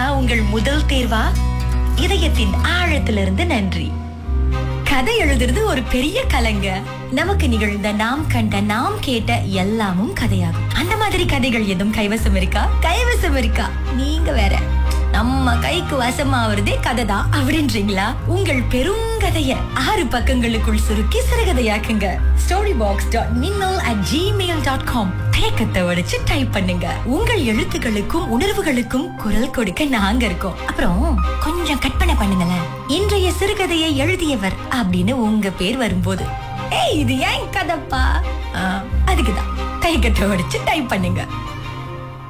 இதுதான் உங்கள் முதல் தேர்வா இதயத்தின் ஆழத்திலிருந்து நன்றி கதை எழுதுறது ஒரு பெரிய கலைங்க நமக்கு நிகழ்ந்த நாம் கண்ட நாம் கேட்ட எல்லாமும் கதையாகும் அந்த மாதிரி கதைகள் எதுவும் கைவசம் இருக்கா கைவசம் இருக்கா நீங்க வேற நம்ம கைக்கு வசமாவதே கதை தான் அப்படின்றீங்களா உங்கள் பெருங்கதைய ஆறு பக்கங்களுக்குள் சுருக்கி சிறுகதையாக்குங்க story box dot minnal at Gmail dot com தயக்கத்தை உடைச்சு டைப் பண்ணுங்க உங்கள் எழுத்துக்களுக்கும் உணர்வுகளுக்கும் குரல் கொடுக்க நாங்க இருக்கோம் அப்புறம் கொஞ்சம் கற்பனை பண்ணுங்களேன் இன்றைய சிறுகதையை எழுதியவர் அப்படின்னு உங்க பேர் வரும்போது ஏய் இது ஏன் கதப்பா ஆ, அதுக்குதான் தயக்கத்தை உடைச்சு டைப் பண்ணுங்க